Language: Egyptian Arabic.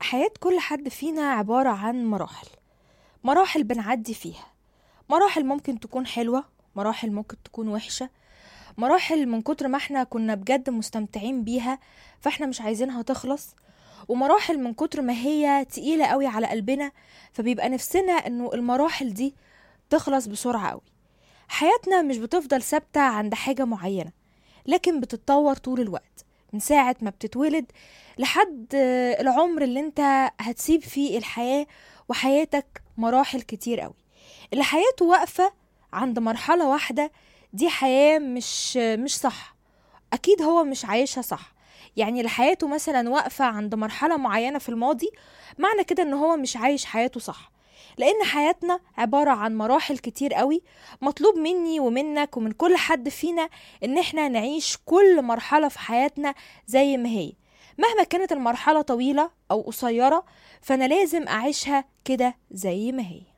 حياة كل حد فينا عبارة عن مراحل مراحل بنعدي فيها مراحل ممكن تكون حلوة مراحل ممكن تكون وحشة مراحل من كتر ما احنا كنا بجد مستمتعين بيها فاحنا مش عايزينها تخلص ومراحل من كتر ما هي تقيلة قوي على قلبنا فبيبقى نفسنا انه المراحل دي تخلص بسرعة قوي حياتنا مش بتفضل ثابتة عند حاجة معينة لكن بتتطور طول الوقت من ساعة ما بتتولد لحد آه، العمر اللي انت هتسيب فيه الحياة وحياتك مراحل كتير قوي اللي حياته واقفة عند مرحلة واحدة دي حياة مش مش صح أكيد هو مش عايشها صح يعني اللي حياته مثلا واقفة عند مرحلة معينة في الماضي معنى كده ان هو مش عايش حياته صح لأن حياتنا عبارة عن مراحل كتير قوي مطلوب مني ومنك ومن كل حد فينا ان احنا نعيش كل مرحلة في حياتنا زي ما هي مهما كانت المرحلة طويلة أو قصيرة فأنا لازم أعيشها كده زي ما هي